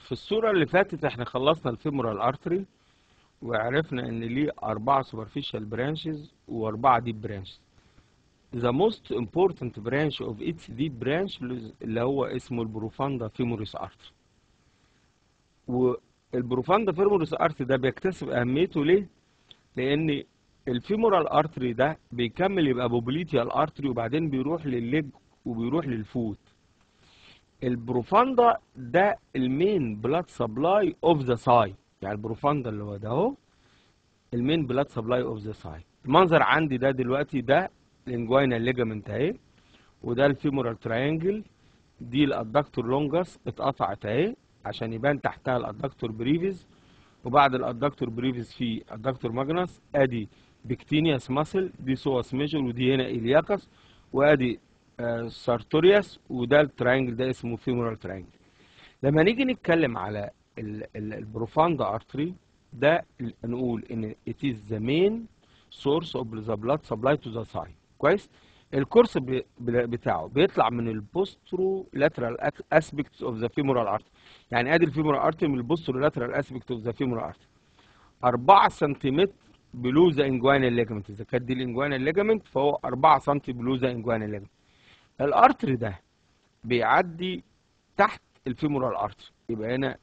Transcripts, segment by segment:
في الصورة اللي فاتت احنا خلصنا الفيمورال ارتري وعرفنا ان ليه أربعة superficial branches وأربعة deep branches. The most important branch of each deep branch اللي هو اسمه البروفاندا فيموريس ارتري. والبروفاندا فيموريس ارتري ده بيكتسب أهميته ليه؟ لأن الفيمورال ارتري ده بيكمل يبقى بوبليتيال ارتري وبعدين بيروح للليج وبيروح للفوت. البروفاندا ده المين بلاد سبلاي اوف ذا ساي يعني البروفاندا اللي هو ده اهو المين بلاد سبلاي اوف ذا ساي المنظر عندي ده دلوقتي ده الانجوينال ليجامنت اهي وده الفيمورال تراينجل دي الادكتور لونجس اتقطعت اهي عشان يبان تحتها الادكتور بريفيز وبعد الادكتور بريفيز في الادكتور ماجنس ادي بكتينياس ماسل دي سوس ميجر ودي هنا الياكس وادي آه سارتورياس وده التراينجل ده اسمه فيمورال تراينجل لما نيجي نتكلم على البروفاندا ارتري ده نقول ان it is the main source of the blood supply to the side كويس الكورس بتاعه بيطلع من البوسترو لاترال اسبيكتس اوف ذا فيمورال ارتري يعني ادي الفيمورال ارتري من البوسترو لاترال اسبيكت اوف ذا فيمورال ارتري 4 سنتيمتر بلو ذا انجوانال ليجمنت اذا كانت دي الانجوانال ليجمنت فهو 4 سم بلو ذا انجوانال ليجمنت الارتري ده بيعدي تحت الفيمورال ارتري يبقى هنا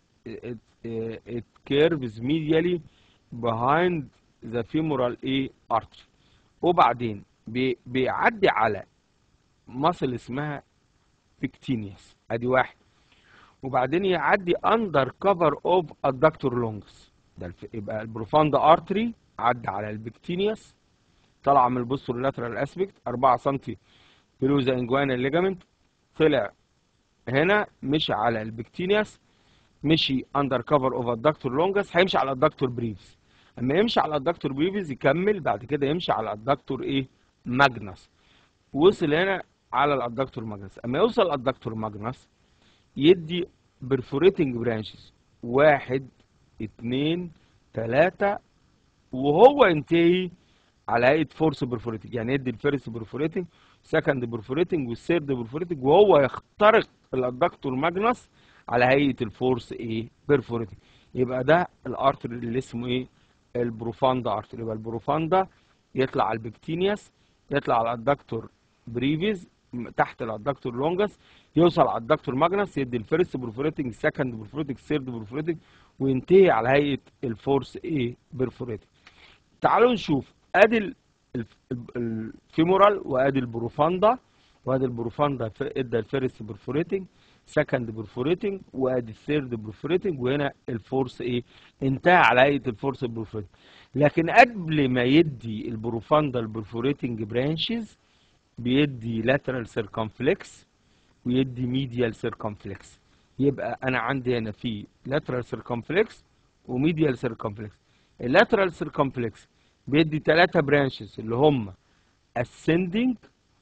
it curves medially behind the femoral A artery وبعدين بي بيعدي على مصل اسمها pectineus ادي واحد وبعدين يعدي under cover of adductor longus ده الف... يبقى البروفاندا ارتري عدى على البكتينيوس طلع من البوسترولاترال اسبكت 4 سم بلو ذا انجوانا ليجامنت طلع هنا مشي على البكتينيوس مشي اندر كفر اوف الدكتور لونجس هيمشي على الدكتور بريفز اما يمشي على الدكتور بريفز يكمل بعد كده يمشي على الدكتور ايه ماجنس وصل هنا على الادكتور ماجنس اما يوصل الادكتور ماجنس يدي برفوريتنج برانشز واحد اتنين تلاتة وهو ينتهي على هيئه فورس برفوريتنج يعني يدي الفيرست برفوريتنج سكند برفوريتنج والثيرد برفوريتنج وهو يخترق الادكتور ماجنس على هيئه الفورس ايه بيرفوريتنج يبقى ده الارتري اللي اسمه ايه البروفاندا ارتري يبقى البروفاندا يطلع على البكتينياس يطلع على الادكتور بريفيز تحت الادكتور لونجس يوصل على الادكتور ماجنس يدي الفيرست برفوريتنج السكند برفوريتنج الثيرد برفوريتنج وينتهي على هيئه الفورس ايه بيرفوريتنج تعالوا نشوف ادي الفيمورال وادي البروفاندا وادي البروفاندا ادى الفيرست برفوريتنج سكند برفوريتنج وادي الثيرد برفوريتنج وهنا الفورس ايه انتهى على هيئه الفورس برفوريتنج لكن قبل ما يدي البروفاندا البرفوريتنج برانشز بيدي لاترال سيركمفلكس ويدي ميديال سيركمفلكس يبقى انا عندي هنا في لاترال سيركمفلكس وميديال سيركمفلكس اللاترال سيركمفلكس بيدي ثلاثه برانشز اللي هم ascending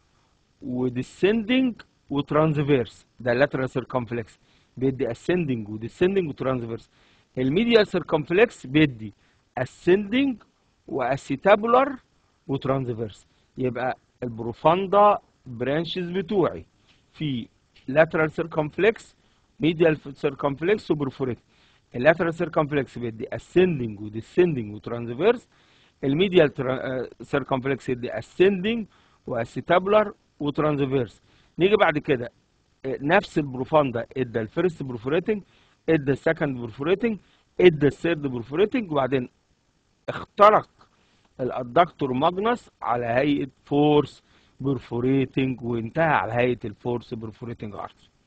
وديسندنج وترانسفيرس ده اللاترال سيركمفلكس بيدي ascending وديسندنج وترانسفيرس الميديال سيركمفلكس بيدي ascending واسيتابولار وترانسفيرس يبقى البروفاندا برانشز بتوعي في lateral circumflex medial circumflex وبرفوريت اللاترال سيركمفلكس بيدي ascending وديسندنج وترانسفيرس الميديال سيركمفلكس يدي ascending واسيتابولار وترانسفيرس نيجي بعد كده نفس البروفاندا ادى الفيرست برفوريتنج ادى السكند برفوريتنج ادى الثيرد برفوريتنج وبعدين اخترق الادكتور ماجنس على هيئه فورس برفوريتنج وانتهى على هيئه الفورس برفوريتنج ارتري